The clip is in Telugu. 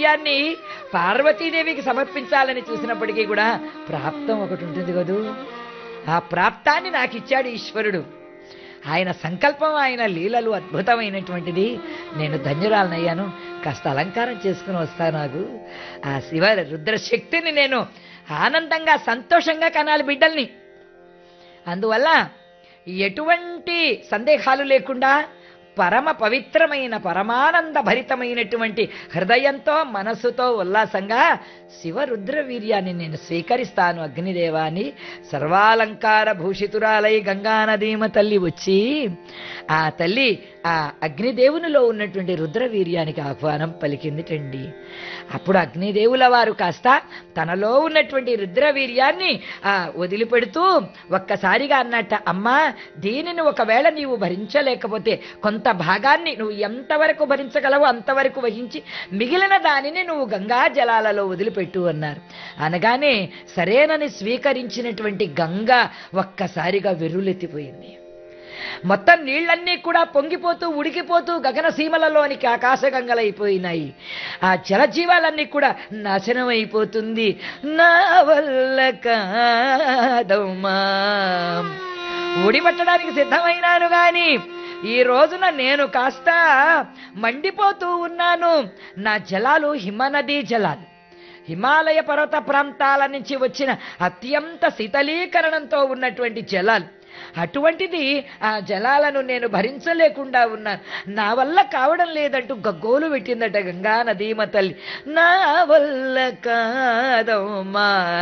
రుద్రవీర్యాన్ని పార్వతీదేవికి సమర్పించాలని చూసినప్పటికీ కూడా ప్రాప్తం ఒకటి ఉంటుంది కదూ ఆ ప్రాప్తాన్ని నాకు ఇచ్చాడు ఈశ్వరుడు ఆయన సంకల్పం ఆయన లీలలు అద్భుతమైనటువంటిది నేను ధన్యురాలనయ్యాను కాస్త అలంకారం చేసుకుని వస్తా నాకు ఆ శివ రుద్రశక్తిని నేను ఆనందంగా సంతోషంగా కనాలి బిడ్డల్ని అందువల్ల ఎటువంటి సందేహాలు లేకుండా పరమ పవిత్రమైన పరమానంద భరితమైనటువంటి హృదయంతో మనస్సుతో ఉల్లాసంగా శివరుద్ర వీర్యాన్ని నేను స్వీకరిస్తాను అగ్నిదేవాన్ని సర్వాలంకార భూషితురాలై గంగానదీమ తల్లి వచ్చి ఆ తల్లి ఆ అగ్నిదేవునిలో ఉన్నటువంటి రుద్రవీర్యానికి ఆహ్వానం పలికిందిటండి అప్పుడు అగ్నిదేవుల వారు కాస్త తనలో ఉన్నటువంటి రుద్రవీర్యాన్ని ఆ వదిలిపెడుతూ ఒక్కసారిగా అన్నట్ట అమ్మా దీనిని ఒకవేళ నీవు భరించలేకపోతే కొంత భాగాన్ని నువ్వు ఎంతవరకు భరించగలవో అంతవరకు వహించి మిగిలిన దానిని నువ్వు గంగా జలాలలో వదిలిపెట్టు అన్నారు అనగానే సరేనని స్వీకరించినటువంటి గంగ ఒక్కసారిగా వెర్రులెత్తిపోయింది మొత్తం నీళ్ళన్నీ కూడా పొంగిపోతూ ఉడికిపోతూ గగన సీమలలోనికి ఆకాశగంగలైపోయినాయి ఆ జలజీవాలన్నీ కూడా నాశనం అయిపోతుంది నా వల్ల కాదమ్మా ఊడిపట్టడానికి సిద్ధమైనాను గాని ఈ రోజున నేను కాస్త మండిపోతూ ఉన్నాను నా జలాలు హిమనదీ జలాలు హిమాలయ పర్వత ప్రాంతాల నుంచి వచ్చిన అత్యంత శీతలీకరణంతో ఉన్నటువంటి జలాలు అటువంటిది ఆ జలాలను నేను భరించలేకుండా ఉన్నాను నా వల్ల కావడం లేదంటూ గగ్గోలు పెట్టిందట గంగా నదీమ తల్లి నా వల్ల కాదమ్మా